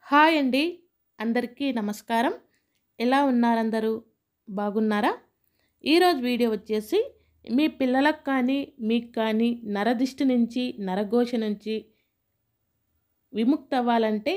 hi అండి అందరికీ నమస్కారం ఎలా ఉన్నారందరూ బాగున్నారా ఈరోజు వీడియో వచ్చేసి మీ పిల్లలకు కానీ మీకు కానీ నరదిష్టి నుంచి నరఘోష నుంచి విముక్తి అవ్వాలంటే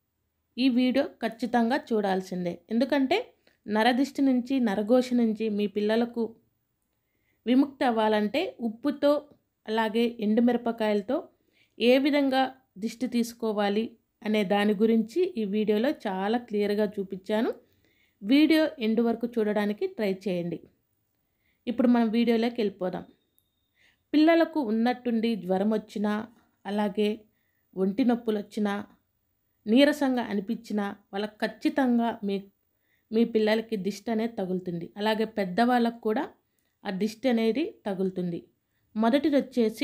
ఈ వీడియో ఖచ్చితంగా చూడాల్సిందే ఎందుకంటే నరదిష్టి నుంచి నరఘోష నుంచి మీ పిల్లలకు విముక్తి అవ్వాలంటే ఉప్పుతో అలాగే ఎండుమిరపకాయలతో ఏ విధంగా దిష్టి తీసుకోవాలి అనే దాని గురించి ఈ వీడియోలో చాలా క్లియర్గా చూపించాను వీడియో ఎండు వరకు చూడడానికి ట్రై చేయండి ఇప్పుడు మనం వీడియోలోకి వెళ్ళిపోదాం పిల్లలకు ఉన్నట్టుండి జ్వరం వచ్చినా అలాగే ఒంటి నొప్పులు వచ్చినా నీరసంగా అనిపించినా వాళ్ళకి ఖచ్చితంగా మీ మీ పిల్లలకి దిష్టి అనేది తగులుతుంది అలాగే పెద్దవాళ్ళకు కూడా ఆ దిష్టి అనేది తగులుతుంది మొదటిది వచ్చేసి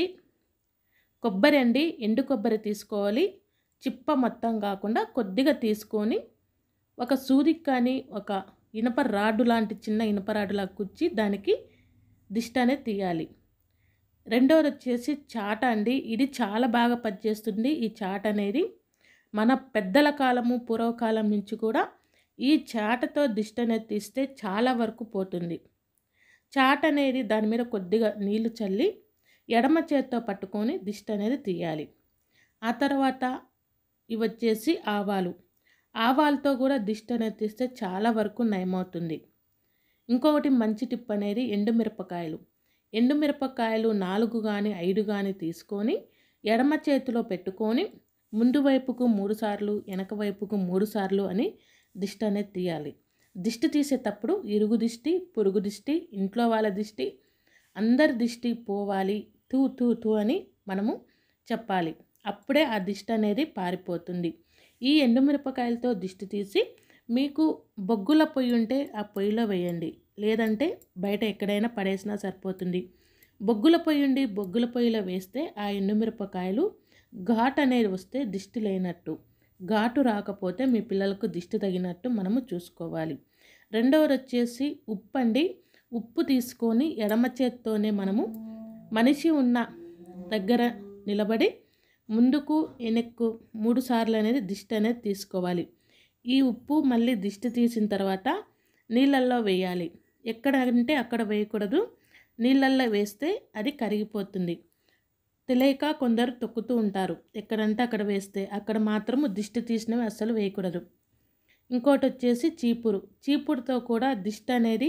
కొబ్బరి అండి ఎండు కొబ్బరి తీసుకోవాలి చిప్ప మొత్తం కాకుండా కొద్దిగా తీసుకొని ఒక సూదికి కానీ ఒక ఇనప రాడ్డు లాంటి చిన్న ఇనప రాడ్డులా కుచ్చి దానికి దిష్టి అనేది తీయాలి రెండవది వచ్చేసి చాట అండి ఇది చాలా బాగా పనిచేస్తుంది ఈ చాట అనేది మన పెద్దల కాలము పూర్వకాలం నుంచి కూడా ఈ చాటతో దిష్టి అనేది తీస్తే చాలా వరకు పోతుంది చాట అనేది దాని మీద కొద్దిగా నీళ్లు చల్లి ఎడమ చేత్తో పట్టుకొని దిష్టి అనేది తీయాలి ఆ తర్వాత ఇవి వచ్చేసి ఆవాలు ఆవాలతో కూడా దిష్టి అనేది తీస్తే చాలా వరకు నయమవుతుంది ఇంకొకటి మంచి టిప్ అనేది ఎండుమిరపకాయలు ఎండుమిరపకాయలు నాలుగు కానీ ఐదు కానీ తీసుకొని ఎడమ చేతిలో పెట్టుకొని ముందు వైపుకు మూడు సార్లు వెనక వైపుకు మూడు సార్లు అని దిష్టి అనేది తీయాలి దిష్టి తీసేటప్పుడు ఇరుగు దిష్టి పురుగు దిష్టి ఇంట్లో వాళ్ళ దిష్టి అందరి దిష్టి పోవాలి తూ తూ తూ అని మనము చెప్పాలి అప్పుడే ఆ దిష్టి అనేది పారిపోతుంది ఈ ఎండుమిరపకాయలతో దిష్టి తీసి మీకు బొగ్గుల పొయ్యి ఉంటే ఆ పొయ్యిలో వేయండి లేదంటే బయట ఎక్కడైనా పడేసినా సరిపోతుంది బొగ్గుల పొయ్యి ఉండి బొగ్గుల పొయ్యిలో వేస్తే ఆ ఎండుమిరపకాయలు ఘాట్ అనేది వస్తే దిష్టి లేనట్టు ఘాటు రాకపోతే మీ పిల్లలకు దిష్టి తగినట్టు మనము చూసుకోవాలి రెండవది వచ్చేసి ఉప్పు అండి ఉప్పు తీసుకొని ఎడమ చేత్తోనే మనము మనిషి ఉన్న దగ్గర నిలబడి ముందుకు వెనక్కు మూడు సార్లు అనేది దిష్టి అనేది తీసుకోవాలి ఈ ఉప్పు మళ్ళీ దిష్టి తీసిన తర్వాత నీళ్ళల్లో వేయాలి ఎక్కడ అంటే అక్కడ వేయకూడదు నీళ్ళల్లో వేస్తే అది కరిగిపోతుంది తెలియక కొందరు తొక్కుతూ ఉంటారు ఎక్కడంటే అక్కడ వేస్తే అక్కడ మాత్రము దిష్టి తీసినవి అస్సలు వేయకూడదు ఇంకోటి వచ్చేసి చీపురు చీపురుతో కూడా దిష్టి అనేది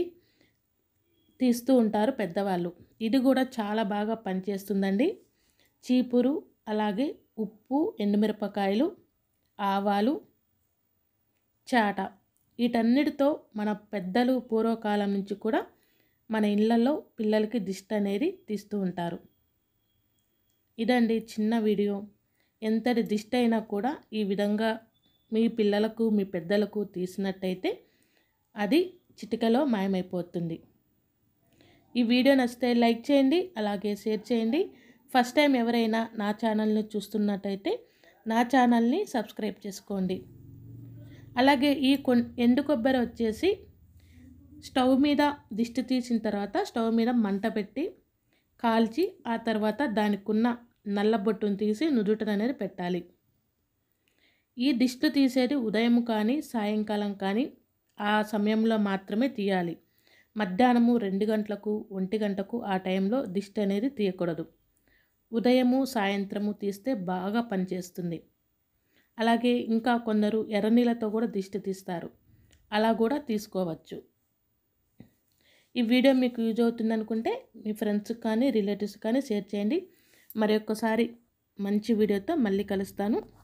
తీస్తూ ఉంటారు పెద్దవాళ్ళు ఇది కూడా చాలా బాగా పనిచేస్తుందండి చీపురు అలాగే ఉప్పు ఎండుమిరపకాయలు ఆవాలు చాట వీటన్నిటితో మన పెద్దలు పూర్వకాలం నుంచి కూడా మన ఇళ్ళల్లో పిల్లలకి దిష్టి అనేది తీస్తూ ఉంటారు ఇదండి చిన్న వీడియో ఎంతటి దిష్టి అయినా కూడా ఈ విధంగా మీ పిల్లలకు మీ పెద్దలకు తీసినట్టయితే అది చిటికలో మాయమైపోతుంది ఈ వీడియో నచ్చితే లైక్ చేయండి అలాగే షేర్ చేయండి ఫస్ట్ టైం ఎవరైనా నా ఛానల్ని చూస్తున్నట్టయితే నా ఛానల్ని సబ్స్క్రైబ్ చేసుకోండి అలాగే ఈ కొన్ ఎండు కొబ్బరి వచ్చేసి స్టవ్ మీద దిష్టి తీసిన తర్వాత స్టవ్ మీద మంట పెట్టి కాల్చి ఆ తర్వాత దానికి ఉన్న నల్ల బొట్టును తీసి నుదుటన అనేది పెట్టాలి ఈ దిష్టి తీసేది ఉదయం కానీ సాయంకాలం కానీ ఆ సమయంలో మాత్రమే తీయాలి మధ్యాహ్నము రెండు గంటలకు ఒంటి గంటకు ఆ టైంలో దిష్టి అనేది తీయకూడదు ఉదయము సాయంత్రము తీస్తే బాగా పనిచేస్తుంది అలాగే ఇంకా కొందరు ఎర్రనీళ్ళతో కూడా దిష్టి తీస్తారు అలా కూడా తీసుకోవచ్చు ఈ వీడియో మీకు యూజ్ అవుతుంది అనుకుంటే మీ ఫ్రెండ్స్కి కానీ రిలేటివ్స్ కానీ షేర్ చేయండి మరి ఒక్కసారి మంచి వీడియోతో మళ్ళీ కలుస్తాను